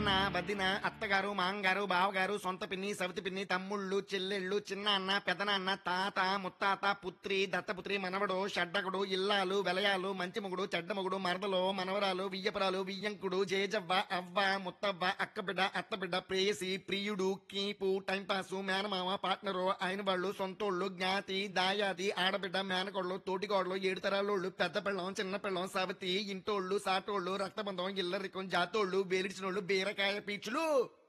చిన్న వదిన అత్తగారు మాంగారు బావగారు సొంత పిన్ని సవితి పిన్ని తమ్ముళ్ళు చెల్లెళ్ళు చిన్న అన్న పెదనాన్న తాత ముత్తాత పుత్రి దత్తపుత్రి మనవడు షడ్డకుడు ఇల్లాలు వెలయాలు మంచి మొగుడు చెడ్డ మొగుడు మరదలు మనవరాలు వియ్యపురాలు వియ్యంకుడు జేజవ్వ అవ్వ ముత్తవ్వ అక్కబిడ్డ అత్తబిడ్డ ప్రేయసి ప్రియుడు కీపు టైంపాసు మేనమామ పార్ట్నరు ఆయన వాళ్ళు సొంతోళ్ళు జ్ఞాతి దాయాది ఆడబిడ్డ మేనకోళ్ళు తోటికోళ్ళు ఏడు తరాలోళ్ళు పెద్ద పిల్లం చిన్న పిల్లం సవతి ఇంటోళ్ళు సాటోళ్ళు రక్తబంధం ఇల్లరికం జాతోళ్ళు వేలిడిచినోళ్ళు బీరకాయ పీచులు